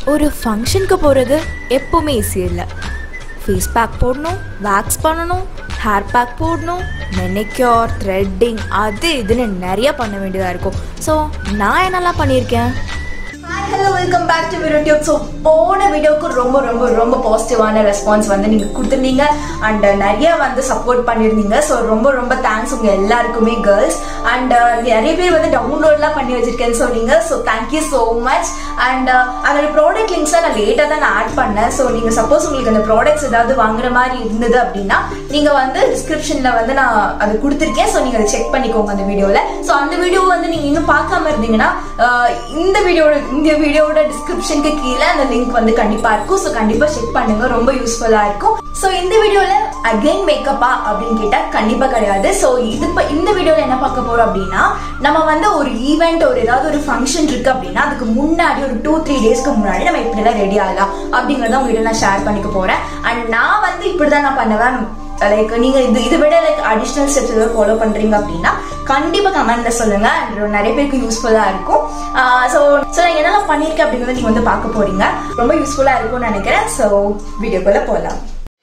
ஒரு ஃபங்க்ஷனுக்கு போகிறது எப்போவுமே ஈஸி இல்லை ஃபேஸ் பேக் போடணும் வேக்ஸ் பண்ணணும் ஹேர் பேக் போடணும் மெனிக்யூர் த்ரெட்டிங் அது இதுன்னு நிறைய பண்ண வேண்டியதாக இருக்கும் ஸோ நான் என்னெல்லாம் பண்ணியிருக்கேன் hi hello welcome back to video tube so போன வீடியோக்கு ரொம்ப ரொம்ப ரொம்ப பாசிட்டிவான ரெஸ்பான்ஸ் வந்து நீங்கள் கொடுத்துருந்தீங்க அண்ட் நிறைய வந்து சப்போர்ட் பண்ணியிருந்தீங்க ஸோ ரொம்ப ரொம்ப தேங்க்ஸ் உங்கள் எல்லாருக்குமே கேர்ள்ஸ் அண்ட் நிறைய பேர் வந்து டவுன்லோட்லாம் பண்ணி வச்சிருக்கேன்னு சொன்னீங்க so thank you so much and அதோட ப்ராடக்ட் லிங்க்ஸ்லாம் நான் லேட்டாக தான் நான் ஆட் பண்ணேன் ஸோ நீங்கள் சப்போஸ் உங்களுக்கு அந்த ப்ராடக்ட்ஸ் ஏதாவது வாங்குற மாதிரி இருந்தது அப்படின்னா நீங்கள் வந்து டிஸ்கிரிப்ஷனில் வந்து நான் அது கொடுத்துருக்கேன் ஸோ நீங்கள் அதை செக் பண்ணிக்கோங்க அந்த வீடியோவில் ஸோ அந்த வீடியோ வந்து நீங்கள் இன்னும் பார்க்காம இருந்தீங்கன்னா ஆஹ் இந்த வீடியோட இந்த வீடியோட டிஸ்கிரிப்ஷனுக்கு கீழே அந்த லிங்க் வந்து கண்டிப்பா இருக்கும் ஸோ கண்டிப்பா செக் பண்ணுங்க ரொம்ப யூஸ்ஃபுல்லா இருக்கும் ஸோ இந்த வீடியோல அகைன் மேக்கப்பா அப்படின்னு கேட்டா கண்டிப்பா கிடையாது ஸோ இது இப்ப இந்த வீடியோல என்ன பார்க்க போறோம் அப்படின்னா நம்ம வந்து ஒரு ஈவெண்ட் ஒரு ஏதாவது ஒரு ஃபங்க்ஷன் இருக்கு அப்படின்னா அதுக்கு முன்னாடி ஒரு டூ த்ரீ டேஸ்க்கு முன்னாடி நம்ம இப்படிலாம் ரெடி ஆகலாம் அப்படிங்கறத உங்ககிட்ட நான் ஷேர் பண்ணிக்க போறேன் அண்ட் நான் வந்து இப்படிதான் நான் பண்ணுவேன் லைக் நீங்க இது இதை விட லைக் அடிஷ்னல் ஸ்டெப்ஸ் ஏதாவது ஃபாலோ பண்றீங்க அப்படின்னா கண்டிப்பா கமெண்ட்ல சொல்லுங்க and நிறைய பேருக்கு யூஸ்ஃபுல்லா இருக்கும் ஸோ ஸோ நான் என்னெல்லாம் பண்ணியிருக்கேன் அப்படிங்கறத நீங்க வந்து பார்க்க போறீங்க ரொம்ப யூஸ்ஃபுல்லா இருக்கும்னு நினைக்கிறேன் ஸோ வீடியோக்குள்ள போகலாம்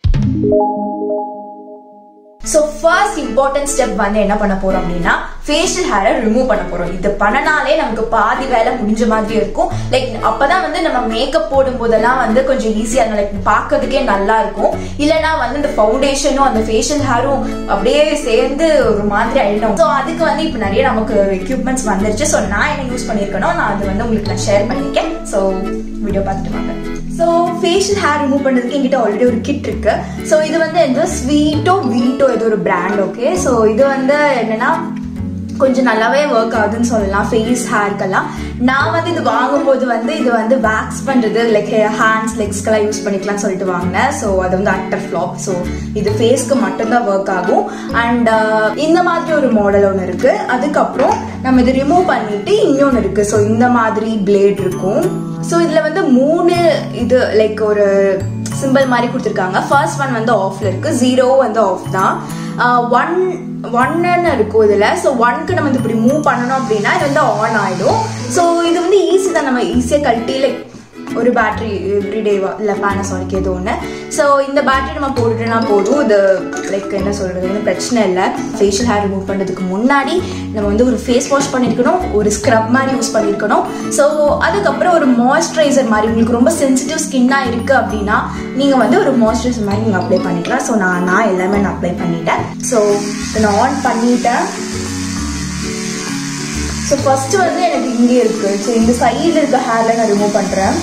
ஸோ ஃபர்ஸ்ட் இம்பார்ட்டன்ட் ஸ்டெப் வந்து என்ன பண்ண போறோம் அப்படின்னா ஃபேஷியல் ஹேரை ரிமூவ் பண்ண போறோம் இது பண்ணனாலே நமக்கு பாதி வேலை முடிஞ்ச மாதிரி இருக்கும் லைக் அப்பதான் வந்து நம்ம மேக்கப் போடும் போதெல்லாம் வந்து கொஞ்சம் ஈஸியா இருக்கும் லைக் பார்க்கறதுக்கே நல்லா இருக்கும் இல்லைன்னா வந்து இந்த ஃபவுண்டேஷனும் அந்த ஃபேஷியல் ஹேரும் அப்படியே சேர்ந்து ஒரு மாதிரி ஆயிடும் ஸோ அதுக்கு வந்து இப்போ நிறைய நமக்கு எக்யூப்மெண்ட்ஸ் வந்துருச்சு ஸோ நான் என்ன யூஸ் பண்ணியிருக்கேனோ நான் அது வந்து உங்களுக்கு நான் ஷேர் பண்ணியிருக்கேன் ஸோ வீடியோ பார்த்துட்டு வாங்க ஸோ ஃபேஷியல் ஹேர் ரிமூவ் பண்ணுறதுக்கு என்கிட்ட ஆல்ரெடி ஒரு கிட் இருக்கு ஸோ இது வந்து எந்த ஸ்வீட்டோ வீட்டோ ஏதோ ஒரு பிராண்ட் ஓகே ஸோ இது வந்து என்னன்னா கொஞ்சம் நல்லாவே ஒர்க் ஆகுதுன்னு சொல்லலாம் ஃபேஸ் ஹேர்க்கெல்லாம் நான் வந்து இது வாங்கும்போது வந்து இது வந்து வேக்ஸ் பண்ணுறது லைக் ஹேண்ட்ஸ் லெக்ஸ்க்கெல்லாம் யூஸ் பண்ணிக்கலாம்னு சொல்லிட்டு வாங்கினேன் ஸோ அது வந்து அட்டர் ஃப்ளாப் ஸோ இது ஃபேஸ்க்கு மட்டும்தான் ஒர்க் ஆகும் அண்ட் இந்த மாதிரி ஒரு மாடல் ஒன்று இருக்கு அதுக்கப்புறம் நம்ம இது ரிமூவ் பண்ணிட்டு இன்னொன்று இருக்கு ஸோ இந்த மாதிரி பிளேட் இருக்கும் ஸோ இதில் வந்து மூணு இது லைக் ஒரு சிம்பிள் மாதிரி கொடுத்துருக்காங்க ஃபர்ஸ்ட் ஒன் வந்து ஆஃப்ல இருக்கு ஜீரோ வந்து ஆஃப் தான் ஒன் ஒன்னு இருக்கும் இதில் ஸோ ஒன்க்கு நம்ம வந்து இப்படி மூவ் பண்ணணும் அப்படின்னா இது வந்து ஆன் ஆகிடும் ஸோ இது வந்து ஈஸி தான் நம்ம ஈஸியாக கழட்டி லைக் ஒரு பேட்டரி எவ்ரிடேவா இல்லை பேனசானிக் ஏதோ ஒன்று ஸோ இந்த பேட்டரி நம்ம போட்டுட்டோம்னா போதும் இது லைக் என்ன சொல்கிறது வந்து பிரச்சனை இல்லை ஃபேஷியல் ஹேர் ரிமூவ் பண்ணுறதுக்கு முன்னாடி நம்ம வந்து ஒரு ஃபேஸ் வாஷ் பண்ணியிருக்கணும் ஒரு ஸ்க்ரப் மாதிரி யூஸ் பண்ணியிருக்கணும் ஸோ அதுக்கப்புறம் ஒரு மாய்ஸ்சரைசர் மாதிரி உங்களுக்கு ரொம்ப சென்சிட்டிவ் ஸ்கின்னாக இருக்குது அப்படின்னா நீங்கள் வந்து ஒரு மாய்ஸ்சரைசர் மாதிரி நீங்கள் அப்ளை பண்ணிக்கலாம் ஸோ நான் நான் எல்லாமே நான் அப்ளை பண்ணிட்டேன் ஸோ நான் ஆன் பண்ணிட்டேன் ஸோ ஃபர்ஸ்ட் வந்து எனக்கு இங்கே இருக்கு ஸோ இந்த சைடில் இருக்க ஹேர்ல நான் ரிமூவ் பண்ணுறேன்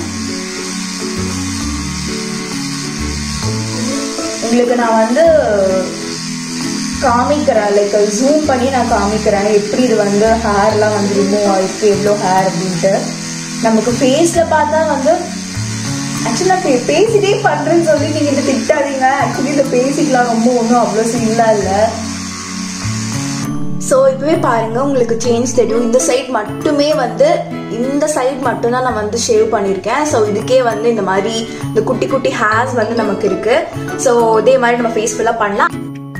உங்களுக்கு நான் வந்து காமிக்கிறேன் லைக் ஜூம் பண்ணி நான் காமிக்கிறேன் எப்படி இது வந்து ஹேர்லாம் வந்து ரிமூவ் ஆயிருக்கு எவ்வளோ ஹேர் அப்படின்ட்டு நமக்கு ஃபேஸில் பார்த்தா வந்து ஆக்சுவலி நான் பே- பேசிட்டே பண்ணுறேன்னு சொல்லி நீங்கள் இதை திட்டாதீங்க ஆக்சுவலி இதை பேசிக்கலாம் ரொம்ப ஒன்றும் அவ்வளோ சீன்லாம் இல்லை ஸோ இப்போவே பாருங்க உங்களுக்கு சேஞ்ச் தெரியும் இந்த சைட் மட்டுமே வந்து இந்த சைட் மட்டும்தான் நான் வந்து ஷேவ் பண்ணியிருக்கேன் ஸோ இதுக்கே வந்து இந்த மாதிரி இந்த குட்டி குட்டி ஹேர்ஸ் வந்து நமக்கு இருக்கு ஸோ இதே மாதிரி நம்ம ஃபேஸ் ஃபுல்லாக பண்ணலாம்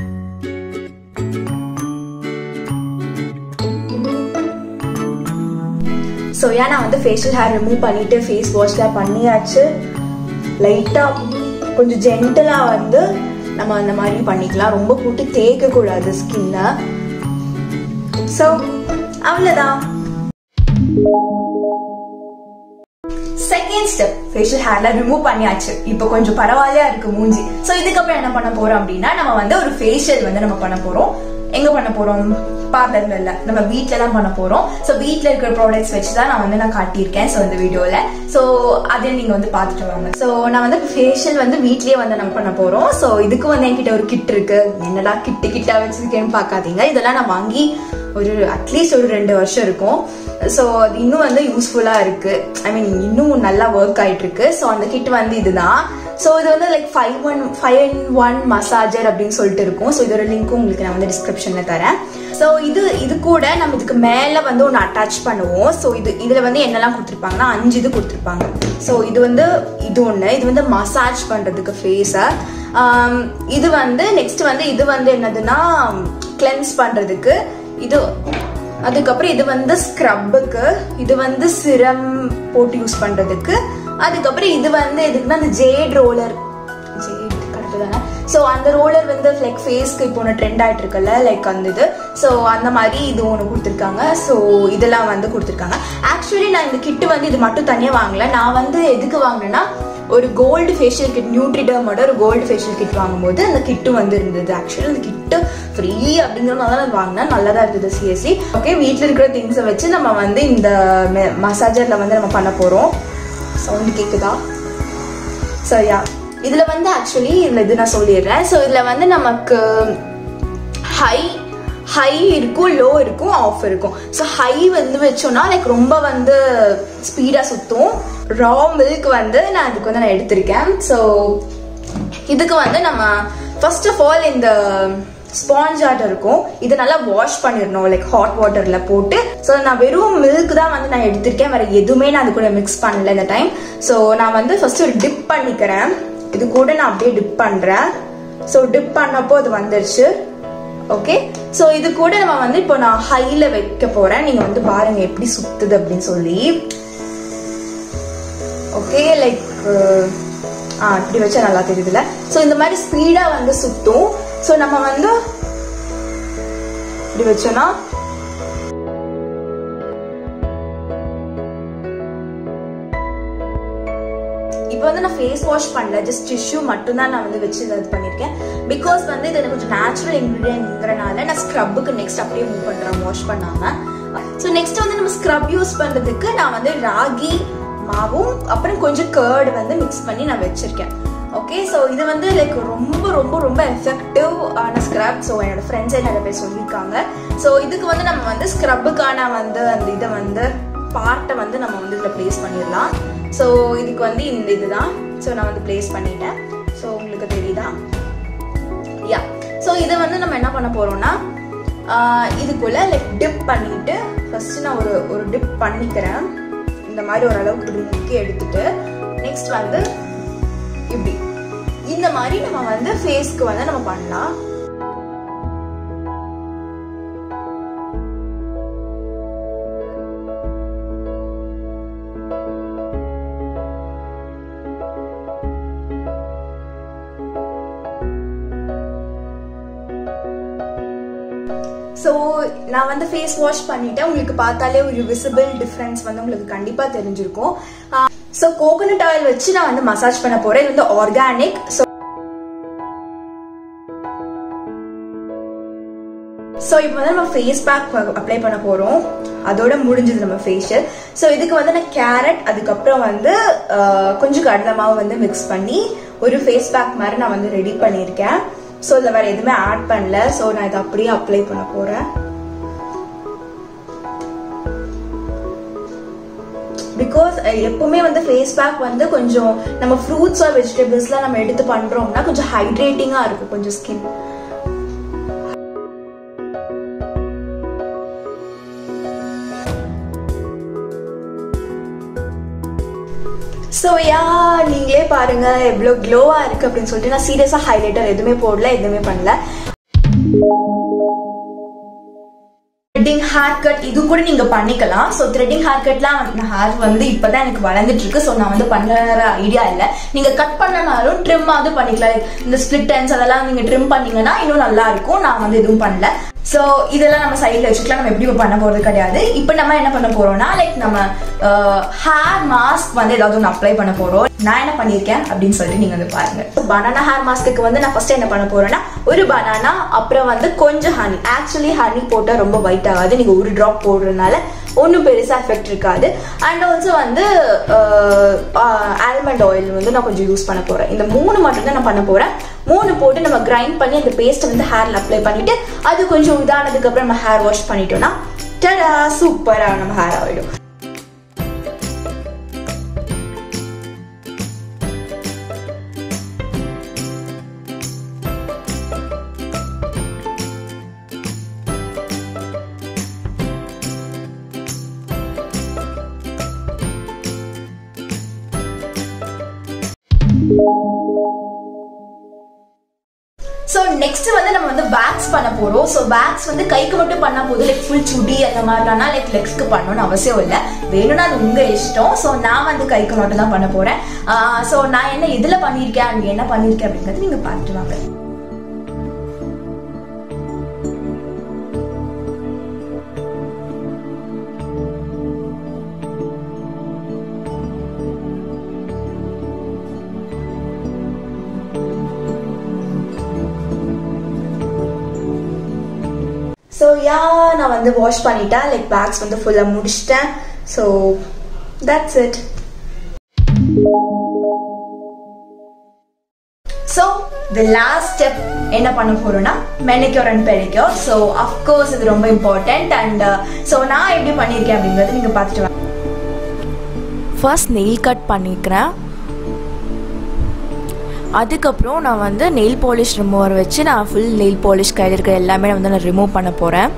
ஸோ ஏன் நான் வந்து ஃபேஷியல் ஹேர் ரிமூவ் பண்ணிட்டு ஃபேஸ் வாஷ்லாம் பண்ணியாச்சு லைட்டாக கொஞ்சம் ஜென்டலாக வந்து நம்ம அந்த மாதிரி பண்ணிக்கலாம் ரொம்ப போட்டு தேய்க்கக்கூடாது ஸ்கின்னை ஸோ அவ்வளோதான் செகண்ட் ஸ்டெப் ஃபேஷியல் ஹேர்ல ரிமூவ் பண்ணியாச்சு இப்போ கொஞ்சம் பரவாயில்லையா இருக்கு மூஞ்சி ஸோ இதுக்கப்புறம் என்ன பண்ண போறோம் அப்படின்னா நம்ம வந்து ஒரு ஃபேஷியல் வந்து நம்ம பண்ண போறோம் எங்க பண்ண போறோம் பார்லர்ல இல்ல நம்ம வீட்ல தான் பண்ண போறோம் ஸோ வீட்ல இருக்கிற ப்ராடக்ட்ஸ் வச்சு தான் நான் வந்து நான் காட்டியிருக்கேன் ஸோ இந்த வீடியோல ஸோ அதை நீங்க வந்து பார்த்துட்டு வாங்க ஸோ நான் வந்து ஃபேஷியல் வந்து வீட்லயே வந்து நம்ம பண்ண போறோம் ஸோ இதுக்கு வந்து என்கிட்ட ஒரு கிட் இருக்கு என்னடா கிட்டு கிட்டா வச்சிருக்கேன்னு பார்க்காதீங்க இதெல்லாம் நான் வாங்கி ஒரு அட்லீஸ்ட் ஒரு ரெண்டு வருஷம் இருக்கும் ஸோ அது இன்னும் வந்து யூஸ்ஃபுல்லாக இருக்கு ஐ மீன் இன்னும் நல்லா ஒர்க் ஆயிட்டு இருக்கு ஸோ அந்த கிட் வந்து இதுதான் ஸோ இது வந்து like five one five in one massager அப்படின்னு சொல்லிட்டு இருக்கும் ஸோ இதோட லிங்க்கும் உங்களுக்கு நான் வந்து டிஸ்கிரிப்ஷனில் தரேன் ஸோ இது இது கூட நம்ம இதுக்கு மேலே வந்து ஒன்று அட்டாச் பண்ணுவோம் ஸோ இது இதில் வந்து என்னெல்லாம் கொடுத்துருப்பாங்கன்னா அஞ்சு இது கொடுத்துருப்பாங்க ஸோ இது வந்து இது ஒன்று இது வந்து மசாஜ் பண்ணுறதுக்கு ஃபேஸை இது வந்து நெக்ஸ்ட் வந்து இது வந்து என்னதுன்னா கிளென்ஸ் பண்ணுறதுக்கு இது அதுக்கப்புறம் இது வந்து ஸ்க்ரப்புக்கு இது வந்து சிரம் போட்டு யூஸ் பண்றதுக்கு அதுக்கப்புறம் இது வந்து எதுக்குன்னா அந்த ஜேட் ரோலர் ஜேட் கரெக்டு தானே ஸோ அந்த ரோலர் வந்து லைக் ஃபேஸ்க்கு இப்போ ஒன்று ட்ரெண்ட் ஆகிட்டு இருக்குல்ல லைக் அந்த இது ஸோ அந்த மாதிரி இது ஒன்று கொடுத்துருக்காங்க ஸோ இதெல்லாம் வந்து கொடுத்துருக்காங்க ஆக்சுவலி நான் இந்த கிட்டு வந்து இது மட்டும் தனியாக வாங்கல நான் வந்து எதுக்கு வாங்கினேன்னா ஒரு கோல்டு ஃபேஷியல் கிட் நியூட்ரிடர்மோட ஒரு கோல்டு ஃபேஷியல் கிட் வாங்கும்போது அந்த கிட்டு வந்து இருந்தது ஆக்சுவலி அந்த கிட்டு ஃப்ரீ அப்படிங்கிறனால தான் நான் வாங்கினேன் நல்லா தான் இருந்தது சிஎஸ்சி ஓகே வீட்டில் இருக்கிற திங்ஸை வச்சு நம்ம வந்து இந்த மசாஜரில் வந்து நம்ம பண்ண போகிறோம் சவுண்டு கேட்குதா சரியா இதுல வந்து ஆக்சுவலி இதுல இது நான் சொல்லிடுறேன் ஸோ இதுல வந்து நமக்கு ஹை ஹை இருக்கும் லோ இருக்கும் ஆஃப் இருக்கும் ஸோ ஹை வந்து வச்சோம்னா லைக் ரொம்ப வந்து ஸ்பீடாக சுற்றும் ரா மில்க் வந்து நான் இதுக்கு வந்து நான் எடுத்திருக்கேன் ஸோ இதுக்கு வந்து நம்ம ஃபர்ஸ்ட் ஆஃப் ஆல் இந்த ஸ்பாஞ்ச் ஆட் இருக்கும் இதை நல்லா வாஷ் பண்ணிடணும் லைக் ஹாட் வாட்டர்ல போட்டு ஸோ நான் வெறும் மில்க் தான் வந்து நான் எடுத்திருக்கேன் வேற எதுவுமே நான் அது கூட மிக்ஸ் பண்ணல இந்த டைம் ஸோ நான் வந்து ஃபர்ஸ்ட் ஒரு டிப் பண்ணிக்கிறேன் இது கூட நான் அப்படியே டிப் பண்றேன் ஸோ டிப் பண்ணப்போ அது வந்துருச்சு ஓகே ஸோ இது கூட நம்ம வந்து இப்போ நான் ஹைல வைக்க போறேன் நீங்க வந்து பாருங்க எப்படி சுத்துது அப்படின்னு சொல்லி ஓகே லைக் ஆ இப்படி வச்சா நல்லா தெரியுதுல ஸோ இந்த மாதிரி ஸ்பீடா வந்து சுத்தும் ஸோ நம்ம வந்து இப்படி வச்சோம்னா இப்போ வந்து நான் ஃபேஸ் வாஷ் பண்ணல ஜஸ்ட் டிஷ்யூ மட்டும் தான் நான் வந்து வச்சு இது பண்ணியிருக்கேன் பிகாஸ் வந்து இது எனக்கு கொஞ்சம் நேச்சுரல் இன்க்ரீடியன்ட்ங்கிறனால நான் ஸ்க்ரப்புக்கு நெக்ஸ்ட் அப்படியே மூவ் பண்ணுறேன் வாஷ் பண்ணாம ஸோ நெக்ஸ்ட் வந்து நம்ம ஸ்க்ரப் யூஸ் பண்ணுறதுக்கு நான் வந்து ராகி மாவும் அப்புறம் கொஞ்சம் கேர்டு வந்து மிக்ஸ் பண்ணி நான் வச்சிருக்கேன் ஓகே ஸோ இது வந்து லைக் ரொம்ப ரொம்ப ரொம்ப எஃபெக்டிவ் ஆன ஸ்க்ரப் ஸோ என்னோட ஃப்ரெண்ட்ஸே நிறைய பேர் சொல்லியிருக்காங்க ஸோ இதுக்கு வந்து நம்ம வந்து ஸ்க்ரப்புக்கான வந்து அந்த இதை வந்து பார்ட்டை வந்து நம்ம வந்து இதில் ப்ளேஸ் பண்ணிடலாம் ஸோ இதுக்கு வந்து இந்த இதுதான் ஸோ நான் வந்து ப்ளேஸ் பண்ணிட்டேன் ஸோ உங்களுக்கு தெரியுதா யா ஸோ இதை வந்து நம்ம என்ன பண்ண போறோம்னா ஆஹ் இதுக்குள்ள லைக் டிப் பண்ணிட்டு ஃபர்ஸ்ட் நான் ஒரு ஒரு டிப் பண்ணிக்கிறேன் இந்த மாதிரி ஓரளவுக்கு இப்படி முக்கி எடுத்துட்டு நெக்ஸ்ட் வந்து இப்படி இந்த மாதிரி நம்ம வந்து ஃபேஸ்க்கு வந்து நம்ம பண்ணலாம் ஸோ நான் வந்து ஃபேஸ் வாஷ் பண்ணிட்டேன் உங்களுக்கு பார்த்தாலே ஒரு விசிபிள் டிஃப்ரென்ஸ் வந்து உங்களுக்கு கண்டிப்பாக தெரிஞ்சிருக்கும் ஸோ கோகோனட் ஆயில் வச்சு நான் வந்து மசாஜ் பண்ண போறேன் இது வந்து ஆர்கானிக் ஸோ ஸோ இப்போ வந்து நம்ம ஃபேஸ் பேக் அப்ளை பண்ண போகிறோம் அதோட முடிஞ்சது நம்ம ஃபேஷியல் ஸோ இதுக்கு வந்து நான் கேரட் அதுக்கப்புறம் வந்து ஆஹ், கொஞ்சம் கடலை மாவு வந்து மிக்ஸ் பண்ணி ஒரு ஃபேஸ் பேக் மாதிரி நான் வந்து ரெடி பண்ணியிருக்கேன் ஸோ இதில் வேற எதுவுமே ஆட் பண்ணல ஸோ நான் இதை அப்படியே அப்ளை பண்ண போகிறேன் பிகாஸ் எப்பவுமே வந்து ஃபேஸ் பேக் வந்து கொஞ்சம் நம்ம ஃப்ரூட்ஸ் ஆர் வெஜிடபிள்ஸ்லாம் நம்ம எடுத்து பண்றோம்னா கொஞ்சம் ஹைட்ரேட்டிங்கா இருக்கும் கொஞ்சம் ஸ்கின் ஸோ யா நீங்களே பாருங்க எவ்வளோ க்ளோவா இருக்கு அப்படின்னு சொல்லிட்டு நான் சீரியஸா ஹைலைட்டர் எதுவுமே போடல எதுவுமே பண்ணல த்ரெட்டிங் ஹேர் கட் இது கூட நீங்க பண்ணிக்கலாம் ஸோ த்ரெட்டிங் ஹேர் கட்லாம் ஹேர் வந்து இப்பதான் எனக்கு வளர்ந்துட்டு இருக்கு ஸோ நான் வந்து பண்ணுற ஐடியா இல்லை நீங்க கட் பண்ணனாலும் ட்ரிம் ஆகுது பண்ணிக்கலாம் Like, இந்த ஸ்பிளிட் டைம்ஸ் அதெல்லாம் நீங்க ட்ரிம் பண்ணீங்கன்னா இன்னும் நல்லா இருக்கும் நான் வந்து எதுவும் பண்ணல ஸோ இதெல்லாம் நம்ம சைடில் வச்சுக்கலாம் நம்ம எப்படி பண்ண போறது கிடையாது இப்போ நம்ம என்ன பண்ண போறோம்னா லைக் நம்ம ஹேர் மாஸ்க் வந்து ஏதாவது ஒன்று அப்ளை பண்ண போறோம் நான் என்ன பண்ணியிருக்கேன் அப்படின்னு சொல்லிட்டு நீங்க வந்து பாருங்க பனானா ஹேர் மாஸ்க்கு வந்து நான் ஃபர்ஸ்ட் என்ன பண்ண போறேன்னா ஒரு பனானா அப்புறம் வந்து கொஞ்சம் ஹனி ஆக்சுவலி ஹனி போட்டால் ரொம்ப ஒயிட் ஆகாது நீங்க ஒரு ட்ராப் போடுறதுனால ஒன்றும் பெருசாக எஃபெக்ட் இருக்காது அண்ட் ஆல்சோ வந்து ஆல்மண்ட் ஆயில் வந்து நான் கொஞ்சம் யூஸ் பண்ண போறேன் இந்த மூணு மட்டும் தான் நான் பண்ண போறேன் மூணு போட்டு நம்ம கிரைண்ட் பண்ணி அந்த பேஸ்ட் வந்து ஹேர்ல அப்ளை பண்ணிட்டு அது கொஞ்சம் இதானதுக்கு அப்புறம் நம்ம ஹேர் வாஷ் பண்ணிட்டோம்னா டடா சூப்பரா நம்ம ஹேர் ஆயிடும் ஸோ நெக்ஸ்ட் வந்து நம்ம வந்து வேக்ஸ் பண்ண போறோம் ஸோ வேக்ஸ் வந்து கைக்கு மட்டும் பண்ணா போதும் லைக் ஃபுல் சுடி அந்த மாதிரிலாம் லைக் லெக்ஸ்க்கு பண்ணணும்னு அவசியம் இல்லை வேணும்னா அது உங்க இஷ்டம் ஸோ நான் வந்து கைக்கு மட்டும் தான் பண்ண போறேன் ஸோ நான் என்ன இதுல பண்ணியிருக்கேன் அண்ட் என்ன பண்ணியிருக்கேன் அப்படிங்கிறது நீங்க பார்த்துட்டு வாங்க ஸோ யா நான் வந்து வாஷ் பண்ணிட்டேன் லைக் பேக்ஸ் வந்து ஃபுல்லாக முடிச்சிட்டேன் so that's it so the last step என்ன பண்ண போறோம்னா manicure and pedicure so of course இது ரொம்ப இம்பார்ட்டன்ட் அண்ட் ஸோ நான் எப்படி பண்ணியிருக்கேன் அப்படிங்கிறது நீங்கள் பார்த்துட்டு வாங்க ஃபர்ஸ்ட் நெயில் கட் பண்ணிக்கிறேன் அதுக்கப்புறம் நான் வந்து நெயில் பாலிஷ் ரிமூவர் வச்சு நான் ஃபுல் நெயில் பாலிஷ் கையில் இருக்கிற எல்லாமே வந்து நான் ரிமூவ் பண்ண போகிறேன்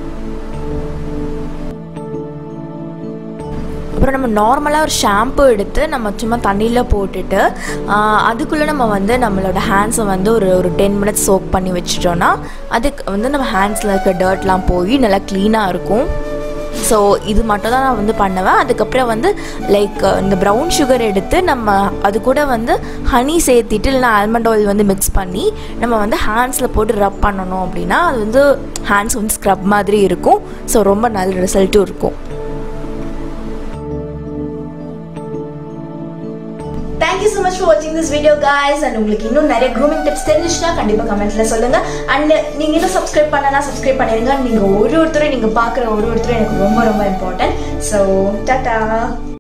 அப்புறம் நம்ம நார்மலாக ஒரு ஷாம்பு எடுத்து நம்ம சும்மா தண்ணியில் போட்டுட்டு அதுக்குள்ளே நம்ம வந்து நம்மளோட ஹேண்ட்ஸை வந்து ஒரு ஒரு டென் மினிட்ஸ் சோக் பண்ணி வச்சிட்டோன்னா அதுக்கு வந்து நம்ம ஹேண்ட்ஸில் இருக்க டர்ட்லாம் போய் நல்லா க்ளீனாக இருக்கும் ஸோ இது மட்டும் தான் நான் வந்து பண்ணுவேன் அதுக்கப்புறம் வந்து லைக் இந்த ப்ரௌன் சுகர் எடுத்து நம்ம அது கூட வந்து ஹனி சேர்த்திட்டு இல்லைனா ஆல்மண்ட் ஆயில் வந்து மிக்ஸ் பண்ணி நம்ம வந்து ஹேண்ட்ஸில் போட்டு ரப் பண்ணணும் அப்படின்னா அது வந்து ஹேண்ட்ஸ் வந்து ஸ்க்ரப் மாதிரி இருக்கும் ஸோ ரொம்ப நல்ல ரிசல்ட்டும் இருக்கும் தேங்க்யூ ஸோ மச் ஃபார் வாட்சிங் திஸ் வீடியோ guys அண்ட் உங்களுக்கு இன்னும் நிறைய க்ரூமிங் டிப்ஸ் தெரிஞ்சுச்சுன்னா கண்டிப்பாக கமெண்ட்ல சொல்லுங்க அண்ட் நீங்க இன்னும் சப்ஸ்கிரைப் பண்ணனா சப்ஸ்கிரைப் பண்ணிருங்க நீங்க ஒரு ஒருத்தரும் நீங்க பார்க்குற ஒரு ஒருத்தரும் எனக்கு ரொம்ப ரொம்ப இம்பார்ட்டன்ட் ஸோ டாட்டா